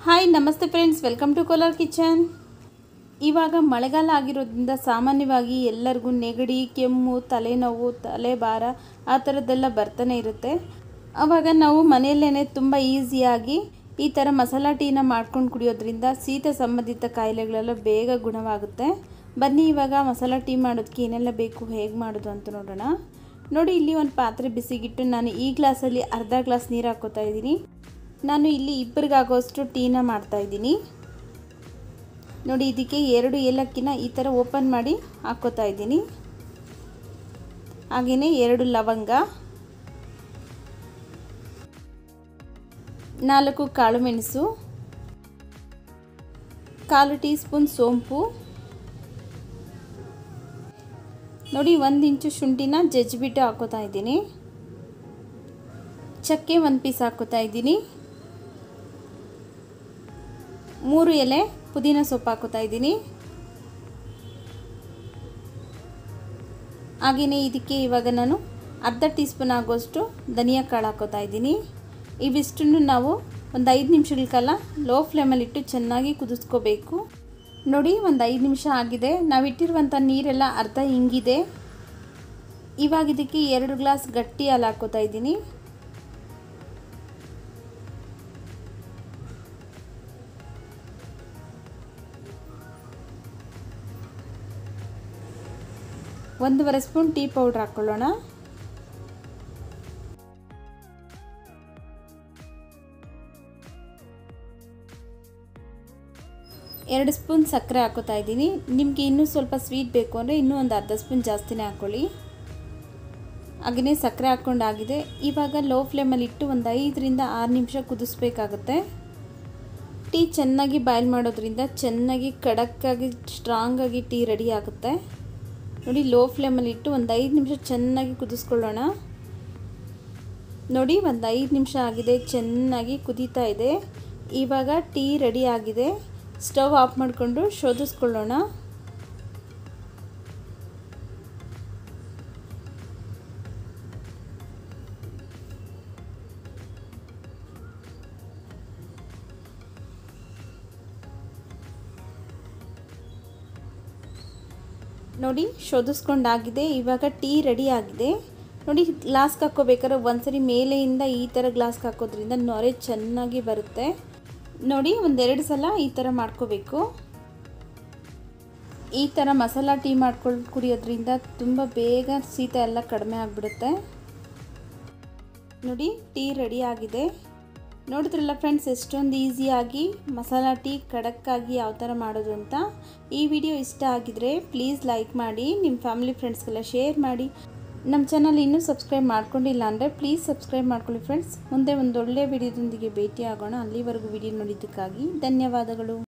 hi ನಮಸ್ತೆ friends welcome to Kolar kitchen ಇವಾಗ ಮಳೆಗಾಲ ಆಗಿರೋದ್ರಿಂದ ಸಾಮಾನ್ಯವಾಗಿ ಎಲ್ಲರಿಗೂ ನೆಗಡಿ ಕೆಮ್ಮು ತಲೆನೋವು ತಲೆಭಾರ ಆ ಥರದ್ದೆಲ್ಲ ಬರ್ತಾನೆ ಇರುತ್ತೆ ಆವಾಗ ನಾವು ಮನೆಯಲ್ಲೇ ತುಂಬ ಈಸಿಯಾಗಿ ಈ ಥರ ಮಸಾಲ ಟೀನ ಮಾಡ್ಕೊಂಡು ಕುಡಿಯೋದ್ರಿಂದ ಶೀತ ಸಂಬಂಧಿತ ಕಾಯಿಲೆಗಳೆಲ್ಲ ಬೇಗ ಗುಣವಾಗುತ್ತೆ ಬನ್ನಿ ಇವಾಗ ಮಸಾಲ ಟೀ ಮಾಡೋದಕ್ಕೆ ಏನೆಲ್ಲ ಬೇಕು ಹೇಗೆ ಮಾಡೋದು ಅಂತ ನೋಡೋಣ ನೋಡಿ ಇಲ್ಲಿ ಒಂದು ಪಾತ್ರೆ ಬಿಸಿಗಿಟ್ಟು ನಾನು ಈ ಗ್ಲಾಸಲ್ಲಿ ಅರ್ಧ ಗ್ಲಾಸ್ ನೀರು ಹಾಕೋತಾ ಇದ್ದೀನಿ ನಾನು ಇಲ್ಲಿ ಇಬ್ಬರಿಗಾಗೋಷ್ಟು ಟೀನ ಮಾಡ್ತಾಯಿದ್ದೀನಿ ನೋಡಿ ಇದಕ್ಕೆ ಎರಡು ಏಲಕ್ಕಿನ ಈ ಥರ ಓಪನ್ ಮಾಡಿ ಹಾಕ್ಕೋತಾ ಇದ್ದೀನಿ ಹಾಗೆಯೇ ಎರಡು ಲವಂಗ ನಾಲ್ಕು ಕಾಳು ಮೆಣಸು ಕಾಲು ಟೀ ಸ್ಪೂನ್ ಸೋಂಪು ನೋಡಿ ಒಂದು ಇಂಚು ಶುಂಠಿನ ಜಜ್ಜಿಬಿಟ್ಟು ಹಾಕೋತಾ ಇದ್ದೀನಿ ಚಕ್ಕೆ ಒಂದು ಪೀಸ್ ಹಾಕೋತಾ ಇದ್ದೀನಿ ಮೂರು ಎಲೆ ಪುದೀನ ಸೊಪ್ಪು ಹಾಕೋತಾ ಇದ್ದೀನಿ ಹಾಗೆಯೇ ಇದಕ್ಕೆ ಇವಾಗ ನಾನು ಅರ್ಧ ಟೀ ಸ್ಪೂನ್ ಆಗೋಷ್ಟು ಧನಿಯಾ ಕಾಳು ಹಾಕೋತಾ ಇದ್ದೀನಿ ಇವಿಷ್ಟನ್ನು ನಾವು ಒಂದು ಐದು ನಿಮಿಷಗಳ ಕಾಲ ಲೋ ಫ್ಲೇಮಲ್ಲಿಟ್ಟು ಚೆನ್ನಾಗಿ ಕುದಿಸ್ಕೋಬೇಕು ನೋಡಿ ಒಂದು ಐದು ನಿಮಿಷ ಆಗಿದೆ ನಾವಿಟ್ಟಿರುವಂಥ ನೀರೆಲ್ಲ ಅರ್ಧ ಹಿಂಗಿದೆ ಇವಾಗ ಇದಕ್ಕೆ ಎರಡು ಗ್ಲಾಸ್ ಗಟ್ಟಿ ಹಾಲು ಹಾಕೋತಾ ಇದ್ದೀನಿ ಒಂದೂವರೆ ಸ್ಪೂನ್ ಟೀ ಪೌಡ್ರ್ ಹಾಕ್ಕೊಳ್ಳೋಣ ಎರಡು ಸ್ಪೂನ್ ಸಕ್ಕರೆ ಹಾಕೋತಾ ಇದ್ದೀನಿ ನಿಮಗೆ ಇನ್ನೂ ಸ್ವಲ್ಪ ಸ್ವೀಟ್ ಬೇಕು ಅಂದರೆ ಇನ್ನೂ ಒಂದು ಅರ್ಧ ಸ್ಪೂನ್ ಜಾಸ್ತಿನೇ ಹಾಕ್ಕೊಳ್ಳಿ ಹಾಗೆಯೇ ಸಕ್ಕರೆ ಹಾಕ್ಕೊಂಡಾಗಿದೆ ಇವಾಗ ಲೋ ಫ್ಲೇಮಲ್ಲಿ ಇಟ್ಟು ಒಂದು ಐದರಿಂದ ಆರು ನಿಮಿಷ ಕುದಿಸ್ಬೇಕಾಗುತ್ತೆ ಟೀ ಚೆನ್ನಾಗಿ ಬಾಯ್ಲ್ ಮಾಡೋದ್ರಿಂದ ಚೆನ್ನಾಗಿ ಕಡಕ್ಕಾಗಿ ಸ್ಟ್ರಾಂಗಾಗಿ ಟೀ ರೆಡಿ ಆಗುತ್ತೆ ನೋಡಿ ಲೋ ಫ್ಲೇಮಲ್ಲಿ ಇಟ್ಟು ಒಂದು ಐದು ನಿಮಿಷ ಚೆನ್ನಾಗಿ ಕುದಿಸ್ಕೊಳ್ಳೋಣ ನೋಡಿ ಒಂದು ಐದು ನಿಮಿಷ ಆಗಿದೆ ಚೆನ್ನಾಗಿ ಕುದೀತಾ ಇದೆ ಇವಾಗ ಟೀ ರೆಡಿ ಆಗಿದೆ ಸ್ಟವ್ ಆಫ್ ಮಾಡಿಕೊಂಡು ಶೋಧಿಸ್ಕೊಳ್ಳೋಣ ನೋಡಿ ಶೋಧಿಸ್ಕೊಂಡಾಗಿದೆ ಇವಾಗ ಟೀ ರೆಡಿ ಆಗಿದೆ ನೋಡಿ ಗ್ಲಾಸ್ಗೆ ಹಾಕ್ಕೋಬೇಕಾದ್ರೆ ಒಂದ್ಸರಿ ಮೇಲೆಯಿಂದ ಈ ಥರ ಗ್ಲಾಸ್ಗೆ ಹಾಕೋದ್ರಿಂದ ನೊರೆ ಚೆನ್ನಾಗಿ ಬರುತ್ತೆ ನೋಡಿ ಒಂದೆರಡು ಸಲ ಈ ಥರ ಮಾಡ್ಕೋಬೇಕು ಈ ಥರ ಮಸಾಲ ಟೀ ಮಾಡ್ಕೊಂಡು ಕುಡಿಯೋದ್ರಿಂದ ತುಂಬ ಬೇಗ ಶೀತ ಎಲ್ಲ ಕಡಿಮೆ ಆಗಿಬಿಡುತ್ತೆ ನೋಡಿ ಟೀ ರೆಡಿ ಆಗಿದೆ ನೋಡಿದ್ರಲ್ಲ ಫ್ರೆಂಡ್ಸ್ ಎಷ್ಟೊಂದು ಈಸಿಯಾಗಿ ಮಸಾಲ ಟೀ ಖಡಕ್ಕಾಗಿ ಯಾವ ಥರ ಮಾಡೋದು ಅಂತ ಈ ವಿಡಿಯೋ ಇಷ್ಟ ಆಗಿದರೆ ಪ್ಲೀಸ್ ಲೈಕ್ ಮಾಡಿ ನಿಮ್ಮ ಫ್ಯಾಮಿಲಿ ಫ್ರೆಂಡ್ಸ್ಗೆಲ್ಲ ಶೇರ್ ಮಾಡಿ ನಮ್ಮ ಚಾನಲ್ ಇನ್ನೂ ಸಬ್ಸ್ಕ್ರೈಬ್ ಮಾಡ್ಕೊಂಡಿಲ್ಲ ಅಂದರೆ ಪ್ಲೀಸ್ ಸಬ್ಸ್ಕ್ರೈಬ್ ಮಾಡ್ಕೊಳ್ಳಿ ಫ್ರೆಂಡ್ಸ್ ಮುಂದೆ ಒಂದು ಒಳ್ಳೆಯ ವಿಡಿಯೋದೊಂದಿಗೆ ಭೇಟಿ ಆಗೋಣ ಅಲ್ಲಿವರೆಗೂ ವಿಡಿಯೋ ನೋಡಿದ್ದಕ್ಕಾಗಿ ಧನ್ಯವಾದಗಳು